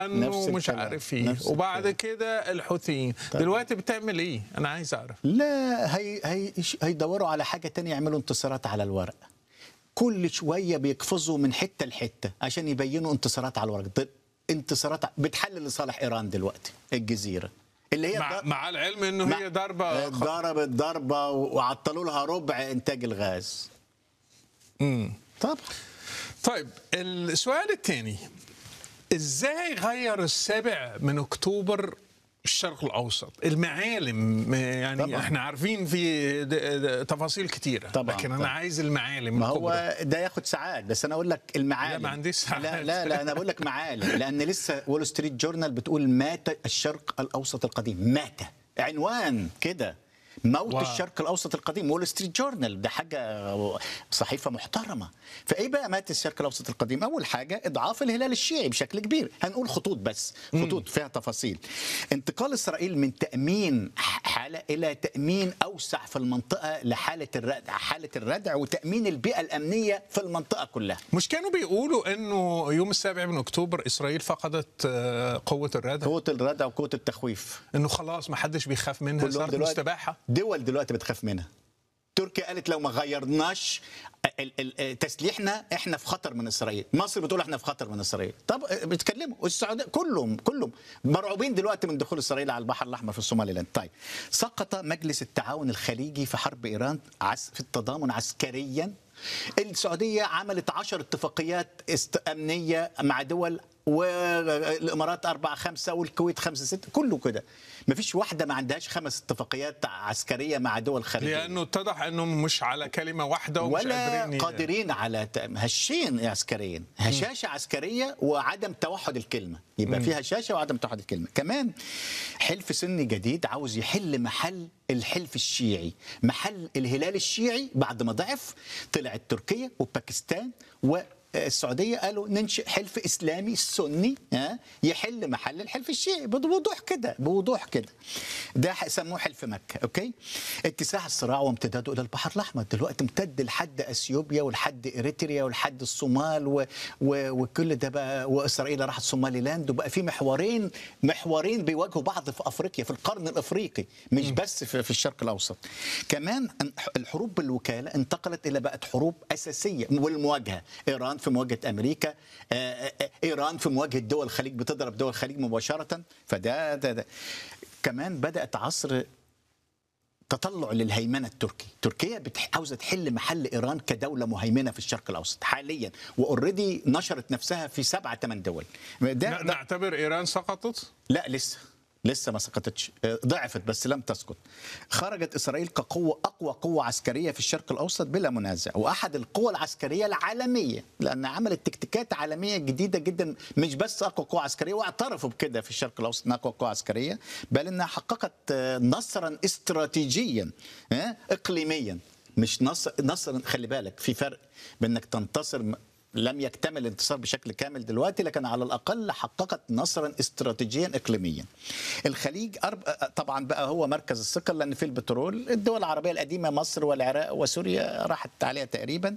انه نفس مش الكلام. عارف ايه نفس وبعد الكلام. كده الحوثيين دلوقتي بتعمل ايه انا عايز اعرف لا هي هي هيدوروا على حاجه تانية يعملوا انتصارات على الورق كل شويه بيقفزوا من حته لحته عشان يبينوا انتصارات على الورق ده انتصارات بتحلل لصالح ايران دلوقتي الجزيره اللي هي مع, ض- مع العلم انه مع- هي ضربه خ- ضربت ضربه وعطلوا لها ربع انتاج الغاز مم. طبعا طيب السؤال الثاني ازاي غير السابع من اكتوبر الشرق الاوسط المعالم يعني طبعاً. طبعا. احنا عارفين في د- د- تفاصيل كتيره طبعاً، لكن انا طبعاً. عايز المعالم ما الكبرى. هو ده ياخد ساعات بس انا اقول لك المعالم لا، ما عنديش ساعات. لا لا, لا انا بقول لك معالم لان لسه وول ستريت جورنال بتقول مات الشرق الاوسط القديم مات عنوان كده موت واو. الشرق الاوسط القديم وول ستريت جورنال ده حاجه صحيفه محترمه فايه بقى مات الشرق الاوسط القديم اول حاجه اضعاف الهلال الشيعي بشكل كبير هنقول خطوط بس خطوط فيها تفاصيل انتقال اسرائيل من تامين حاله الى تامين اوسع في المنطقه لحاله الردع حاله الردع وتامين البيئه الامنيه في المنطقه كلها مش كانوا بيقولوا انه يوم السابع من اكتوبر اسرائيل فقدت آه، قوه الردع قوه الردع وقوه التخويف انه خلاص ما حدش بيخاف منها صارت مستباحه دول دلوقتي بتخاف منها تركيا قالت لو ما غيرناش ال- ال- تسليحنا احنا في خطر من اسرائيل مصر بتقول احنا في خطر من اسرائيل طب بيتكلموا السعوديه كلهم كلهم مرعوبين دلوقتي من دخول اسرائيل على البحر الاحمر في الصوماليلاند طيب سقط مجلس التعاون الخليجي في حرب ايران عس- في التضامن عسكريا السعوديه عملت عشر اتفاقيات است- امنيه مع دول والامارات أربعة خمسة والكويت خمسة ستة كله كده مفيش واحدة ما عندهاش خمس اتفاقيات عسكرية مع دول خارجية لانه اتضح انهم مش على كلمه واحده ومش ولا قادرين ي- قادرين على ت- هشين عسكريا هشاشه عسكريه وعدم توحد الكلمه يبقى في هشاشه وعدم توحد الكلمه كمان حلف سني جديد عاوز يحل محل الحلف الشيعي محل الهلال الشيعي بعد ما ضعف طلعت تركيا وباكستان و السعوديه قالوا ننشئ حلف اسلامي سني ها يحل محل الحلف الشيعي بوضوح كده بوضوح كده ده سموه حلف مكه اوكي اتساع الصراع وامتداده الى البحر الاحمر دلوقتي امتد لحد اثيوبيا ولحد اريتريا ولحد الصومال و... و... وكل ده بقى واسرائيل راحت صوماليلاند وبقى في محورين محورين بيواجهوا بعض في افريقيا في القرن الافريقي مش بس في, في الشرق الاوسط كمان الحروب بالوكاله انتقلت الى بقت حروب اساسيه والمواجهه ايران في مواجهه امريكا آه، آه، ايران في مواجهه دول الخليج بتضرب دول الخليج مباشره فده ده ده. كمان بدات عصر تطلع للهيمنه التركي، تركيا بتح... عاوزه تحل محل ايران كدوله مهيمنه في الشرق الاوسط حاليا واوريدي نشرت نفسها في سبعة ثمان دول. ده, ن- ده نعتبر ايران سقطت لا لسه لسه ما سقطتش آه، ضعفت بس لم تسقط خرجت اسرائيل كقوه اقوى قوه عسكريه في الشرق الاوسط بلا منازع واحد القوى العسكريه العالميه لان عملت تكتيكات عالميه جديده جدا مش بس اقوى قوه عسكريه واعترفوا بكده في الشرق الاوسط انها اقوى قوه عسكريه بل انها حققت آه، نصرا استراتيجيا آه، اقليميا مش نصر نصر خلي بالك في فرق بين انك تنتصر م- لم يكتمل الانتصار بشكل كامل دلوقتي لكن على الاقل حققت نصرا استراتيجيا اقليميا. الخليج أرب... طبعا بقى هو مركز الثقل لان في البترول الدول العربيه القديمه مصر والعراق وسوريا راحت عليها تقريبا.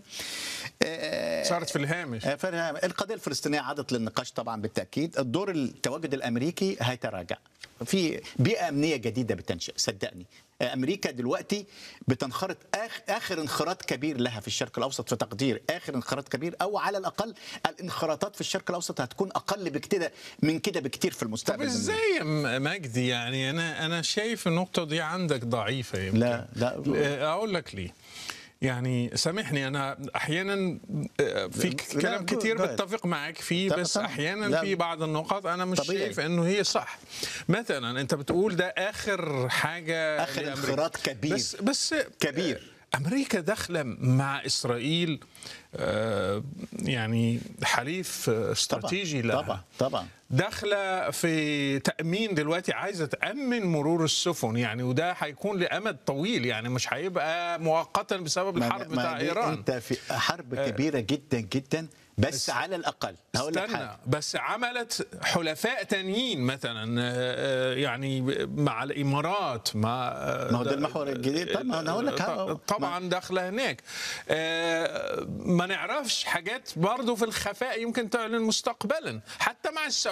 آه، صارت في الهامش آه، فرها- القضيه الفلسطينيه عادت للنقاش طبعا بالتاكيد الدور التواجد الامريكي هيتراجع في بيئه امنيه جديده بتنشا صدقني آه، امريكا دلوقتي بتنخرط آخ اخر انخراط كبير لها في الشرق الاوسط في تقدير اخر انخراط كبير او على الاقل الانخراطات في الشرق الاوسط هتكون اقل بكده من كده بكتير في طب المستقبل ازاي يا م- مجدي يعني انا انا شايف النقطه دي عندك ضعيفه يمكن لا، لا. آه، اقول لك ليه يعني سامحني انا احيانا آه، في ك- لا، كلام جو- كتير جو- بتفق معاك فيه طب- بس طبعاً. احيانا لا. في بعض النقاط انا مش طبيعي. شايف انه هي صح مثلا انت بتقول ده اخر حاجه آخر لأمريكا. انخراط كبير. بس بس كبير. امريكا داخله مع اسرائيل آه، يعني حليف آه، استراتيجي لها طبعا طبعا داخله في تامين دلوقتي عايزه تامن مرور السفن يعني وده هيكون لامد طويل يعني مش هيبقى مؤقتا بسبب ما- الحرب ما بتاع دي ايران انت في حرب كبيره جدا جدا بس, على الاقل هقول لك استنى حاجه بس عملت حلفاء تانيين مثلا آه، آه، يعني مع الامارات مع آه، ما هو ده المحور الجديد. طب ما أنا هقول لك آه، ها- طبعا داخله هناك آه، ما نعرفش حاجات برضو في الخفاء يمكن تعلن مستقبلا حتى مع السعوديه